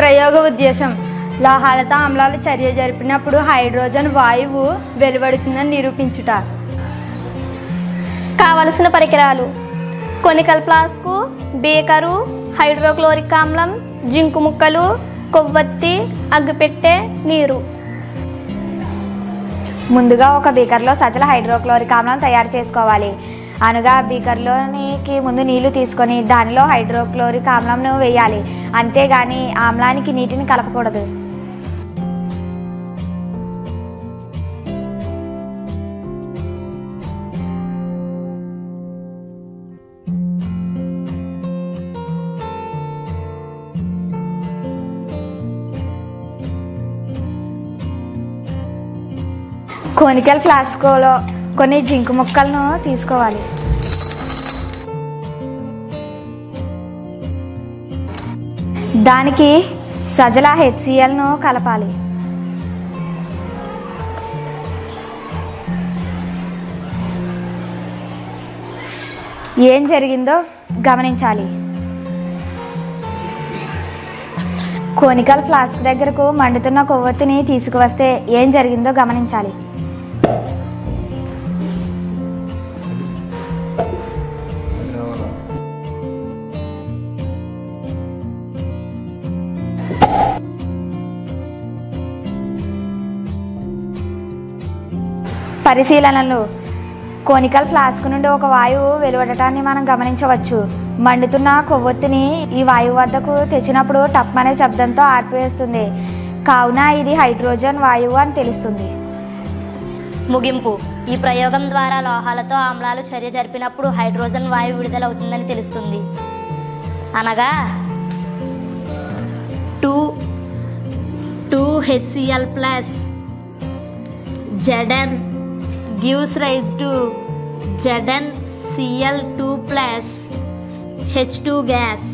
ప్రయోగ ఉద్దేశం లోహాలతో ఆమ్లాలు చర్య జరిపినప్పుడు హైడ్రోజన్ వాయువు వెలువడుతుందని నిరూపించుట కావలసిన పరికరాలు కొనికల్ ఫ్లాస్కు బేకరు హైడ్రోక్లోరిక్ ఆమ్లం జింకు ముక్కలు కొవ్వొత్తి అగ్గిపెట్టె నీరు ముందుగా ఒక బీకర్లో సజల హైడ్రోక్లోరిక్ ఆమ్లం తయారు చేసుకోవాలి అనగా బీకర్లోనికి ముందు నీళ్లు తీసుకొని దానిలో హైడ్రోక్లోరిక్ ఆమ్లంను వేయాలి అంతేగాని ఆమ్లానికి నీటిని కలపకూడదు కోనికల్ ఫ్లాస్కోలో కొన్ని జింకు ముక్కలను తీసుకోవాలి దానికి సజల హెచ్సిఎల్ను కలపాలి ఏం జరిగిందో గమనించాలి కోనికల్ ఫ్లాస్క్ దగ్గరకు మండుతున్న కొవ్వొత్తిని తీసుకువస్తే ఏం జరిగిందో గమనించాలి పరిశీలనలు కోనికల్ ఫ్లాస్క్ నుండి ఒక వాయువు వెలువడటాన్ని మనం గమనించవచ్చు మండుతున్న కొవ్వొత్తిని ఈ వాయువు వద్దకు తెచ్చినప్పుడు టప్ అనే శబ్దంతో ఆర్పివేస్తుంది కావున ఇది హైడ్రోజన్ వాయువు అని తెలుస్తుంది ముగింపు ఈ ప్రయోగం ద్వారా లోహాలతో ఆమ్లాలు చర్య జరిపినప్పుడు హైడ్రోజన్ వాయువు విడుదలవుతుందని తెలుస్తుంది అనగా two two HCL plus Z N gives rise to Z N CL two plus H two gas